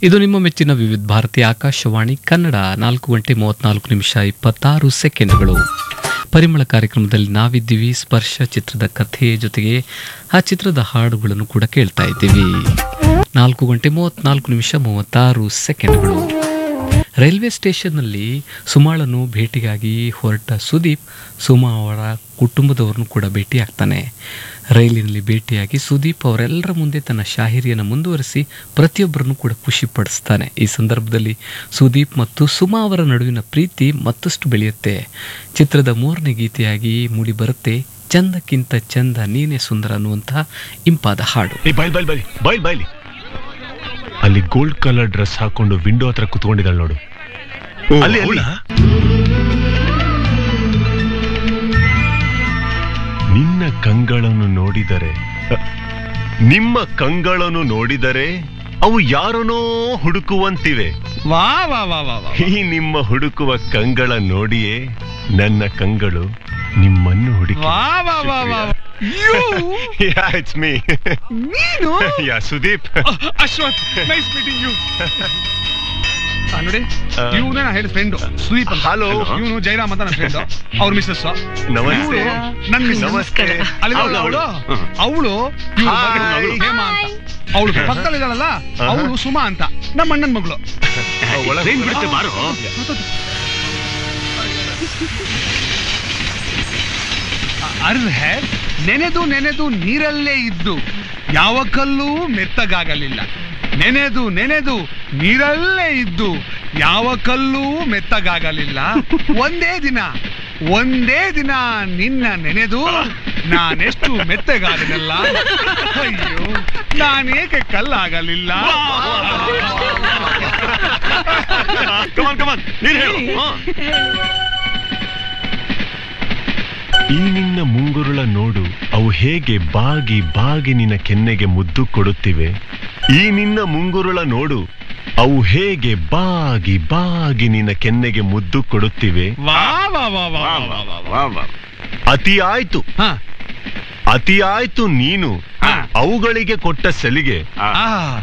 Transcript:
ಇದು ನಿಮ್ಮ ಮೆಚ್ಚಿನ ವಿವಿಧ ಭಾರತಿ ಆಕಾಶವಾಣಿ ಕನ್ನಡ ನಾಲ್ಕು ಗಂಟೆ ಮೂವತ್ನಾಲ್ಕು ನಿಮಿಷ ಇಪ್ಪತ್ತಾರು ಸೆಕೆಂಡ್ಗಳು ಪರಿಮಳ ಕಾರ್ಯಕ್ರಮದಲ್ಲಿ ನಾವಿದ್ದೀವಿ ಸ್ಪರ್ಶ ಚಿತ್ರದ ಕಥೆ ಜೊತೆಗೆ ಆ ಚಿತ್ರದ ಹಾಡುಗಳನ್ನು ಕೂಡ ಕೇಳ್ತಾ ಇದ್ದೀವಿ ನಾಲ್ಕು ಗಂಟೆ ಮೂವತ್ನಾಲ್ಕು ನಿಮಿಷ ಮೂವತ್ತಾರು ಸೆಕೆಂಡ್ಗಳು ರೈಲ್ವೆ ಸ್ಟೇಷನ್ನಲ್ಲಿ ಸುಮಾಳನ್ನು ಭೇಟಿಗಾಗಿ ಹೊರಟ ಸುದೀಪ್ ಸುಮಾ ಅವರ ಕುಟುಂಬದವರನ್ನು ಕೂಡ ಭೇಟಿಯಾಗ್ತಾನೆ ರೈಲಿನಲ್ಲಿ ಭೇಟಿಯಾಗಿ ಸುದೀಪ್ ಅವರೆಲ್ಲರ ಮುಂದೆ ತನ್ನ ಶಾಹಿರಿಯನ್ನು ಮುಂದುವರಿಸಿ ಪ್ರತಿಯೊಬ್ಬರನ್ನು ಕೂಡ ಖುಷಿಪಡಿಸ್ತಾನೆ ಈ ಸಂದರ್ಭದಲ್ಲಿ ಸುದೀಪ್ ಮತ್ತು ಸುಮಾ ಅವರ ನಡುವಿನ ಪ್ರೀತಿ ಮತ್ತಷ್ಟು ಬೆಳೆಯುತ್ತೆ ಚಿತ್ರದ ಮೂರನೇ ಗೀತೆಯಾಗಿ ಮೂಡಿ ಬರುತ್ತೆ ಚಂದಕ್ಕಿಂತ ಚಂದ ನೀನೇ ಸುಂದರ ಅನ್ನುವಂತಹ ಇಂಪಾದ ಹಾಡು ಏ ಬಾಯ್ಲ್ ಬಾಯ್ಲ್ ಬಾಯ್ಲಿ ಬಾಯ್ಲ್ ಬಾಯ್ಲಿ ಅಲ್ಲಿ ಗೋಲ್ಡ್ ಕಲರ್ ಡ್ರೆಸ್ ಹಾಕೊಂಡು ವಿಂಡೋ ಹತ್ರ ಕುತ್ಕೊಂಡಿದ್ದಾಳೆ ನೋಡು ಅಲ್ಲಿ ಅಲ್ಲಿ ನಿನ್ನ ಕಂಗಳನ್ನು ನೋಡಿದರೆ ಅ, ನಿಮ್ಮ ಕಂಗಳನ್ನು ನೋಡಿದರೆ ಅವು ಯಾರನೋ ಹುಡುಕುವಂತಿವೆ ವಾ ವಾ ವಾ ವಾ ವಾ ಈ ನಿಮ್ಮ ಹುಡುಕುವ ಕಂಗಳ ನೋಡಿಯೇ ನನ್ನ ಕಂಗಳು ನಿಮ್ಮನ್ನು ಹುಡುಕಿ ವಾ ವಾ ವಾ ವಾ ಯು ಇಟ್ಸ್ ಮೀ ನೀನು yeah Sudeep Ashwath nice meeting you ನೋಡಿ ಆ. ಇವನೇ ನಾ ಹೇಳಿದ ಫ್ರೆಂಡ್ ಸುದೀಪ್ ಅಂತ Hello. ಇವನು ಜೈರಾಮ್ ಅಂತ ನನ್ನ ಫ್ರೆಂಡ್ ಅವ್ರ ಮಿಸ್ಸಸ್ ನಮಸ್ತೆ ನನ್ನ ಮಿಸ್ ನಮಸ್ತೆ ಅಲ್ಲಿ ಅವ್ಳು, ಅವಳು ಅವ್ಳು. ಅವಳು Hi. ಹೇಮ ಅಂತ ಅವಳು ಪಕ್ಕದಲ್ಲಿದ್ದಾಳಲ್ಲ ಅವಳು ಸುಮಾ ಅಂತ ನಮ್ಮ ಅಣ್ಣನ ಮಗಳು ಒಳಗೆ ಬಿಡುತ್ತೆ ಬಾರೋ ಅರ್ಹೆ ನೆನೆದು ನೆನೆದು ನೀರಲ್ಲೇ ಇದ್ದು ಯಾವ ಕಲ್ಲೂ ಮೆತ್ತಗಾಗಲಿಲ್ಲ ನೆನೆದು ನೆನೆದು ನೀರಲ್ಲೇ ಇದ್ದು ಯಾವ ಕಲ್ಲೂ ಮೆತ್ತಗಾಗಲಿಲ್ಲ ಒಂದೇ ದಿನ ಒಂದೇ ದಿನ ನಿನ್ನ ನೆನೆದು ನಾನೆಷ್ಟು ಮೆತ್ತಗಾಗನಲ್ಲ ಅಯ್ಯೋ ನಾನೇಕೆ ಕಲ್ಲಾಗಲಿಲ್ಲ ಕಮಾನ್ ಕಮಾನ್ ನೀನ್ ಹೇಳು ಹಾ. ಈ ನಿನ್ನ ಮುಂಗುರುಳ ನೋಡು ಅವು ಹೇಗೆ ಬಾಗಿ ಬಾಗಿ ನಿನ್ನ ಕೆನ್ನೆಗೆ ಮುದ್ದು ಕೊಡುತ್ತಿವೆ ಈ ನಿನ್ನ ಮುಂಗುರುಳ ನೋಡು ಅವು ಹೇಗೆ ಬಾಗಿ ಬಾಗಿ ನಿನ್ನ ಕೆನ್ನೆಗೆ ಮುದ್ದು ಕೊಡುತ್ತಿವೆ ವಾ ವಾ ವಾ ವಾ ವಾ ವಾ. ಅತಿ ಆಯ್ತು ಹಾ ಅತಿ ಆಯ್ತು ನೀನು ಹಾ. ಅವುಗಳಿಗೆ ಕೊಟ್ಟ ಸಲಿಗೆ ಆ